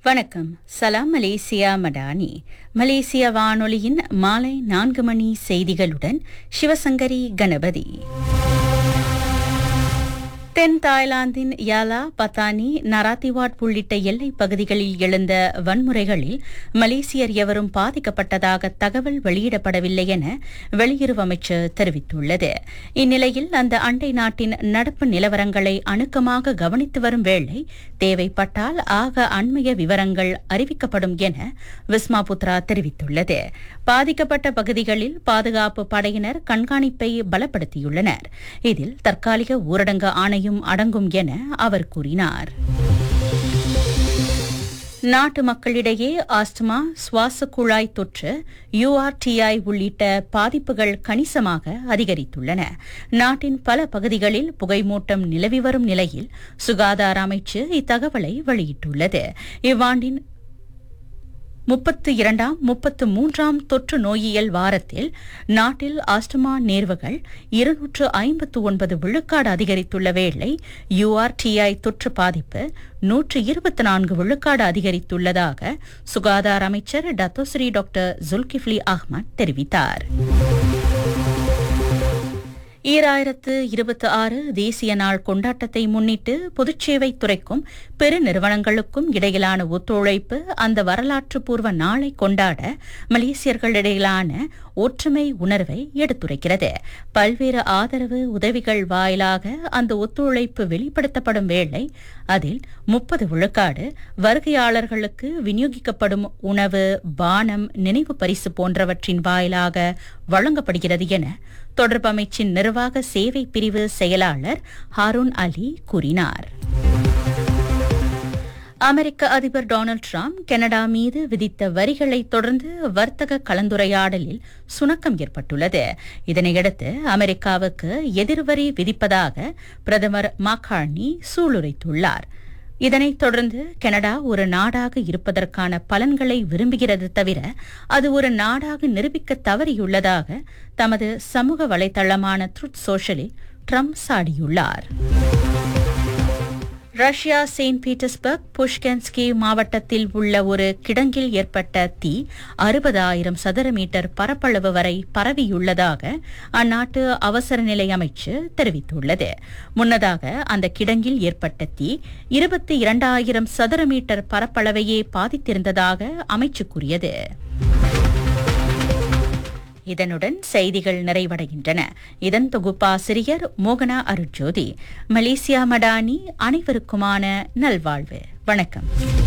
வணக்கம் சலாம் மலேசியா மடானி மலேசிய வானொலியின் மாலை நான்கு மணி செய்திகளுடன் சிவசங்கரி கணபதி தென் தாய்லாந்தின் யாலா பத்தானி நராத்திவாட் உள்ளிட்ட எல்லைப் பகுதிகளில் எழுந்த வன்முறைகளில் மலேசியர் எவரும் பாதிக்கப்பட்டதாக தகவல் வெளியிடப்படவில்லை என வெளியுறவு அமைச்சர் தெரிவித்துள்ளது இந்நிலையில் அந்த அண்டை நாட்டின் நடப்பு நிலவரங்களை அணுக்கமாக கவனித்து வரும் வேளை தேவைப்பட்டால் ஆக அண்மைய விவரங்கள் அறிவிக்கப்படும் என விஸ்மா புத்ரா தெரிவித்துள்ளது பாதிக்கப்பட்ட பகுதிகளில் பாதுகாப்பு படையினர் கண்காணிப்பை பலப்படுத்தியுள்ளனர் இதில் தற்காலிக ஊரடங்கு ஆணையம் அடங்கும் என அவர் கூறினார் நாட்டு மக்களிடையே ஆஸ்துமா சுவாச குழாய் தொற்று யுஆர்டிஐ உள்ளிட்ட பாதிப்புகள் கணிசமாக அதிகரித்துள்ளன நாட்டின் பல பகுதிகளில் புகைமூட்டம் நிலவி வரும் நிலையில் சுகாதார அமைச்சு இத்தகவலை வெளியிட்டுள்ளது இவ்வாண்டின் முப்பத்து இரண்டாம் முப்பத்து மூன்றாம் தொற்று நோயியல் வாரத்தில் நாட்டில் ஆஸ்துமா நேர்வுகள் இருநூற்று ஐம்பத்து ஒன்பது விழுக்காடு அதிகரித்துள்ள வேளை யுஆர்டிஐ தொற்று பாதிப்பு நூற்று இருபத்தி நான்கு விழுக்காடு அதிகரித்துள்ளதாக சுகாதார அமைச்சர் டத்தோஸ்ரீ டாக்டர் ஜுல்கிஃப்லி அஹ்மத் தெரிவித்தார் ஈராயிரத்து இருபத்தி ஆறு தேசிய நாள் கொண்டாட்டத்தை முன்னிட்டு பொதுச்சேவை துறைக்கும் பெருநிறுவனங்களுக்கும் இடையிலான ஒத்துழைப்பு அந்த வரலாற்று பூர்வ நாளை கொண்டாட மலேசியர்களிடையிலான ஒற்றுமை உணர்வை எடுத்துரைக்கிறது பல்வேறு ஆதரவு உதவிகள் வாயிலாக அந்த ஒத்துழைப்பு வெளிப்படுத்தப்படும் வேளை அதில் முப்பது விழுக்காடு வருகையாளர்களுக்கு விநியோகிக்கப்படும் உணவு பானம் நினைவு பரிசு போன்றவற்றின் வாயிலாக வழங்கப்படுகிறது என தொடர்பு அமைச்சின் நிர்வாக சேவை பிரிவு செயலாளர் ஹாரூன் அலி கூறினார் அமெரிக்க அதிபர் டொனால்டு டிரம்ப் கனடா மீது விதித்த வரிகளை தொடர்ந்து வர்த்தக கலந்துரையாடலில் சுணக்கம் ஏற்பட்டுள்ளது இதனையடுத்து அமெரிக்காவுக்கு எதிர்வரி விதிப்பதாக பிரதமர் மாக்கார்னி சூளுரைத்துள்ளார் இதனைத் தொடர்ந்து கனடா ஒரு நாடாக இருப்பதற்கான பலன்களை விரும்புகிறது தவிர அது ஒரு நாடாக நிரூபிக்க தவறியுள்ளதாக தமது சமூக வலைதளமான ட்ருத் சோஷலில் ட்ரம்ப் சாடியுள்ளார் ரஷ்யா செயின்ட் பீட்டர்ஸ்பர்க் புஷ்கன்ஸ்கி மாவட்டத்தில் உள்ள ஒரு கிடங்கில் ஏற்பட்ட தீ அறுபதாயிரம் சதுர மீட்டர் பரப்பளவு வரை பரவியுள்ளதாக அந்நாட்டு அவசர நிலை அமைச்சு தெரிவித்துள்ளது முன்னதாக அந்த கிடங்கில் ஏற்பட்ட தீ இருபத்தி இரண்டாயிரம் சதுர மீட்டர் பரப்பளவையே பாதித்திருந்ததாக அமைச்சு கூறியது இதனுடன் செய்திகள் நிறைவடைகின்றன இதன் தொகுப்பாசிரியர் மோகனா அருட்ஜோதி மலேசியா மடானி அனைவருக்குமான நல்வாழ்வு வணக்கம்